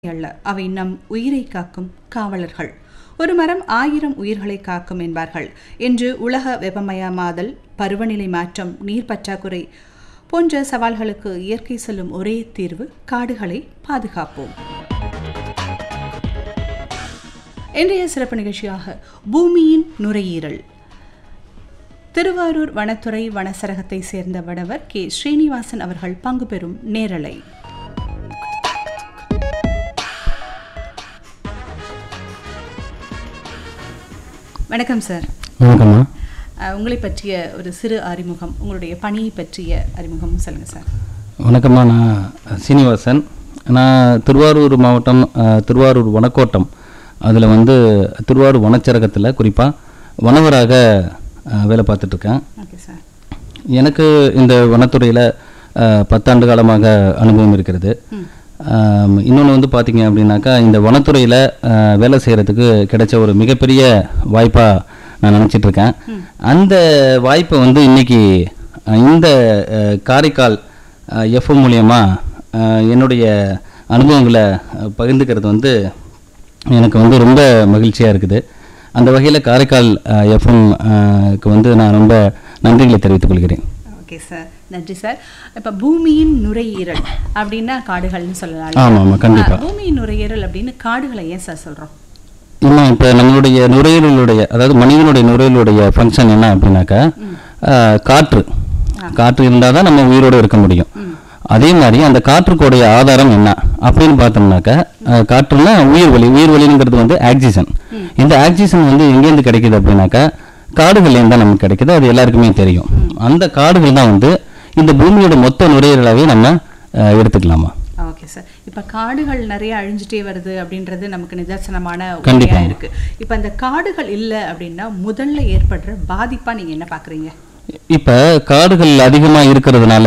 அல்ல அவை நம் உயிரை காக்கும் காவலர்கள் ஒரு மரம் ஆயிரம் உயிர்களை காக்கும் என்பார்கள் இன்று உலக வெப்பமயமாதல் பருவநிலை மாற்றம் நீர் பற்றாக்குறை போன்ற சவால்களுக்கு இயற்கை சொல்லும் ஒரே தீர்வு காடுகளை பாதுகாப்போம் இன்றைய சிறப்பு நிகழ்ச்சியாக பூமியின் நுரையீரல் திருவாரூர் வனத்துறை வனசரகத்தை சேர்ந்த வனவர் கே ஸ்ரீனிவாசன் அவர்கள் பங்கு பெறும் நேரலை வணக்கம் சார் வணக்கம்மா அஹ், உங்களை பற்றிய ஒரு சிறு அறிமுகம் உங்களுடைய பணியை பற்றிய அறிமுகம் சொல்லுங்க சார் வணக்கம்மா நான் சீனிவாசன் நான் திருவாரூர் மாவட்டம் அஹ், திருவாரூர் வனக்கோட்டம் அதில் வந்து திருவாரூர் வனச்சரகத்தில் குறிப்பாக வனவராக அஹ், வேலை பார்த்துட்ருக்கேன் ஓகே சார் எனக்கு இந்த வனத்துறையில் பத்தாண்டு காலமாக அனுபவம் இருக்கிறது இன்னொன்று வந்து பார்த்தீங்க அப்படின்னாக்கா இந்த வனத்துறையில் வேலை செய்கிறதுக்கு கிடைச்ச ஒரு மிகப்பெரிய வாய்ப்பாக நான் நினச்சிட்டு இருக்கேன் அந்த வாய்ப்பை வந்து இன்னைக்கு அஹ், இந்த அஹ், காரைக்கால் எஃப்எம் மூலியமாக என்னுடைய அனுபவங்களை அஹ், பகிர்ந்துக்கிறது வந்து எனக்கு வந்து ரொம்ப மகிழ்ச்சியாக இருக்குது அந்த வகையில் காரைக்கால் எஃப்எம்க்கு வந்து நான் ரொம்ப நன்றிகளை தெரிவித்துக் கொள்கிறேன் ஓகே சார் நன்றி சார் இப்போ பூமியின் நுரையீரல் அப்படின்னா காடுகள்னு சொல்லலாம் ஆமாம் ஆமாம் கண்டிப்பாக அஹ், பூமியின் நுரையீரல் அப்படின்னு காடுகளை ஏன் சார் சொல்றோம் இன்னும் இப்போ நம்மளுடைய நுரையீரலுடைய அதாவது மனிதனுடைய நுரையீரலுடைய ஃபங்க்ஷன் என்ன அப்படின்னாக்கா ஆஹ், காற்று காற்று இருந்தால் தான் நம்ம உயிரோடு இருக்க முடியும் அதே மாதிரி அந்த காற்றுக்குடைய ஆதாரம் என்ன அப்படின்னு பார்த்தோம்னாக்கா ஆஹ், காற்றுனா உயிர் வலி உயிர் வலிங்கிறது வந்து ஆக்சிஜன் இந்த ஆக்சிஜன் வந்து எங்கேருந்து கிடைக்குது அப்படின்னாக்கா காடுகள்லேருந்து தான் நமக்கு கிடைக்குது அது எல்லாருக்குமே தெரியும் அந்த காடுகள் தான் வந்து இந்த பூமியோட மொத்த நுரையீரலாகவே நம்ம ஆஹ், எடுத்துக்கலாமா ஓகே சார் இப்போ காடுகள் நிறைய அழிஞ்சிட்டே வருது அப்படின்றது நமக்கு நிதர்சனமான கண்டிப்பா. உண்மையா இருக்கு இப்போ அந்த காடுகள் இல்லை அப்படின்னா முதல்ல ஏற்படுற பாதிப்பா நீங்க என்ன பாக்குறீங்க இப்ப காடுகள் அதிகமா இருக்கிறதுனால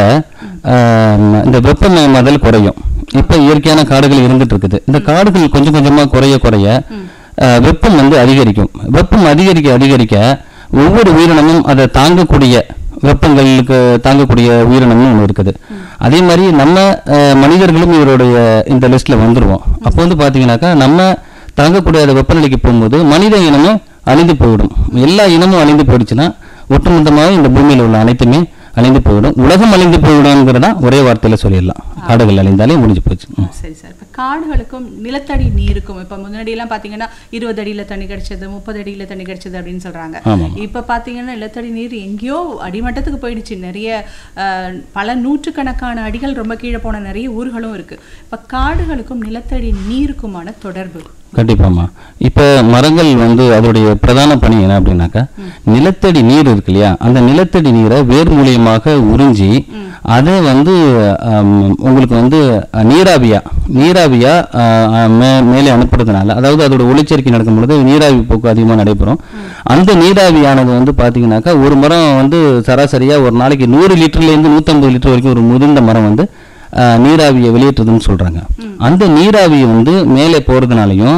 ஆம், இந்த வெப்பமயமாதல் குறையும் இப்ப இயற்கையான காடுகள் இருந்துட்டு இருக்குது இந்த காடுகள் கொஞ்சம் கொஞ்சமா குறைய குறைய ஆ, வெப்பம் வந்து அதிகரிக்கும் வெப்பம் அதிகரிக்க அதிகரிக்க ஒவ்வொரு உயிரினமும் அதை தாங்கக்கூடிய வெப்பங்களுக்கு தாங்கக்கூடிய உயிரினமும் ஒன்று இருக்குது அதே மாதிரி நம்ம ஆ, மனிதர்களும் இவருடைய இந்த லிஸ்ட்ல வந்துருவோம் அப்போ வந்து பாத்தீங்கன்னாக்கா நம்ம தாங்கக்கூடிய அந்த வெப்பநிலைக்கு போகும்போது மனித இனமும் அழிந்து போயிடும் எல்லா இனமும் அழிந்து போயிடுச்சுன்னா ஒட்டுமொத்தமாக இந்த பூமியில் உள்ள அனைத்துமே அழிந்து போயிடும் உலகம் அழிந்து போயிடும்ங்கிறதா ஒரே வார்த்தையில சொல்லிடலாம் காடுகள் அழிந்தாலே முடிஞ்சு போச்சு ம். சரி சார் இப்போ காடுகளுக்கும் நிலத்தடி நீருக்கும் இப்போ முன்னாடி எல்லாம் பார்த்தீங்கன்னா இருபது அடியில தண்ணி கிடைச்சது முப்பது அடியில தண்ணி கிடைச்சது அப்படின்னு சொல்றாங்க ஆமாம் இப்போ பார்த்தீங்கன்னா நிலத்தடி நீர் எங்கேயோ அடிமட்டத்துக்கு போயிடுச்சு நிறைய அஹ், பல நூற்றுக்கணக்கான அடிகள் ரொம்ப கீழே போன நிறைய ஊர்களும் இருக்கு இப்போ காடுகளுக்கும் நிலத்தடி நீருக்குமான தொடர்பு கண்டிப்பாம்மா இப்போ மரங்கள் வந்து அதோடைய பிரதான பணி என்ன அப்படின்னாக்கா நிலத்தடி நீர் இருக்கு இல்லையா அந்த நிலத்தடி நீரை வேர் மூலியமாக உறிஞ்சி அதை வந்து ஆம், உங்களுக்கு வந்து அஹ், நீராவியா நீராவியா அஹ், மே மேலே அனுப்புறதுனால அதாவது அதோட ஒளிச்சேர்க்கை நடக்கும் பொழுது நீராவி போக்கு அதிகமாக நடைபெறும் அந்த நீராவியானது வந்து பார்த்தீங்கன்னாக்கா ஒரு மரம் வந்து சராசரியா ஒரு நாளைக்கு நூறு லிட்டர்லேருந்து நூற்றம்பது லிட்டர் வரைக்கும் ஒரு முதிர்ந்த மரம் வந்து ஆஹ் நீராவியை வெளியேற்றுதுன்னு சொல்றாங்க அந்த நீராவியை வந்து மேலே போறதுனாலையும்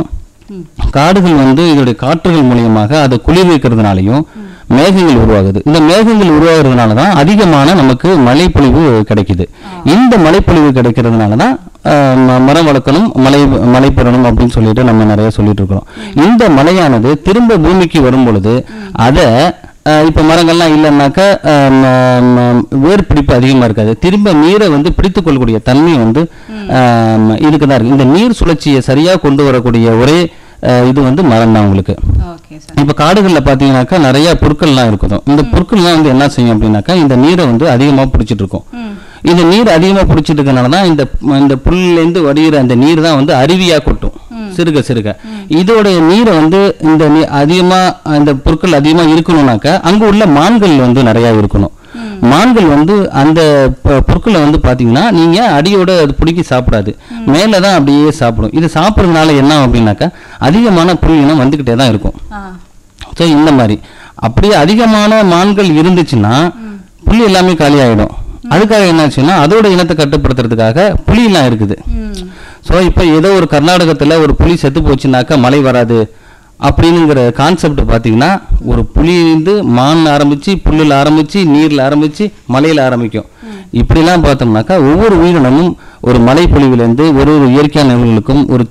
காடுகள் வந்து இதோடைய காற்றுகள் மூலியமாக அதை குளிர்விக்கிறதுனாலையும் மேகங்கள் உருவாகுது இந்த மேகங்கள் உருவாகிறதுனால தான் அதிகமான நமக்கு மழைப்பொழிவு கிடைக்குது இந்த மழைப்பொழிவு கிடைக்கிறதுனால தான் ஆஹ் ம- மரம் வளர்க்கணும் மழை மழை பெறணும் அப்படின்னு சொல்லிட்டு நம்ம நிறைய சொல்லிட்டு இருக்கிறோம் இந்த மழையானது திரும்ப பூமிக்கு வரும் பொழுது அதை ஆஹ் இப்ப மரங்கள்லாம் இல்லைன்னாக்கா ஆஹ் ம- ம- வேர் பிடிப்பு அதிகமா இருக்காது திரும்ப நீரை வந்து பிடித்துக் கொள்ளக்கூடிய தன்மை வந்து ஆஹ் இதுக்கு தான் இருக்கு இந்த நீர் சுழற்சியை சரியா கொண்டு வரக்கூடிய ஒரே ஆஹ் இது வந்து மரம் தான் உங்களுக்கு ஓகே சார் இப்ப காடுகள்ல பாத்தீங்கன்னாக்கா நிறைய புற்கள்லாம் இருக்கும் இந்த புற்கள்லாம் வந்து என்ன செய்யும் அப்படின்னாக்கா இந்த நீரை வந்து அதிகமா பிடிச்சிட்டு இருக்கும் இந்த நீர் அதிகமா பிடிச்சிட்டு இருக்கனால தான் இந்த இந்த புல்லேருந்து வடிகிற அந்த நீர் தான் வந்து அருவியா கொட்டும் சிறுக சிறுக இதோட நீரை வந்து இந்த நீ- அதிகமா அந்த பொருட்கள் அதிகமா இருக்கணும்னாக்கா அங்க உள்ள மான்கள் வந்து நிறைய இருக்கணும் மான்கள் வந்து அந்த ப- பொருட்களை வந்து பாத்தீங்கன்னா நீங்க அடியோட அது பிடிக்கி சாப்பிடாது மேல தான் அப்படியே சாப்பிடும் இது சாப்பிட்றதுனால என்ன ஆகும் அப்படின்னாக்கா அதிகமான புல் இனம் வந்துகிட்டே தான் இருக்கும் ஆ ஸோ இந்த மாதிரி அப்படியே அதிகமான மான்கள் இருந்துச்சுன்னா புலி எல்லாமே காலியாயிடும் அதுக்காக என்னாச்சுன்னா அதோட இனத்தை கட்டுப்படுத்துறதுக்காக புலியெல்லாம் இருக்குது ம் ஸோ இப்போ ஏதோ ஒரு கர்நாடகத்தில் ஒரு புலி செத்து போச்சுனாக்கா மழை வராது அப்படிங்கிற கான்செப்ட் பார்த்தீங்கன்னா ஒரு புலியிலிருந்து மான் ஆரம்பிச்சு புல்லில் ஆரம்பிச்சு நீரில் ஆரம்பிச்சு மலையில் ஆரம்பிக்கும் இப்படிலாம் பார்த்தோம்னாக்கா ஒவ்வொரு உயிரினமும் ஒரு மழை பொழிவிலிருந்து ஒரு ஒரு இயற்கையான நிகழ்வுகளுக்கும் ஒரு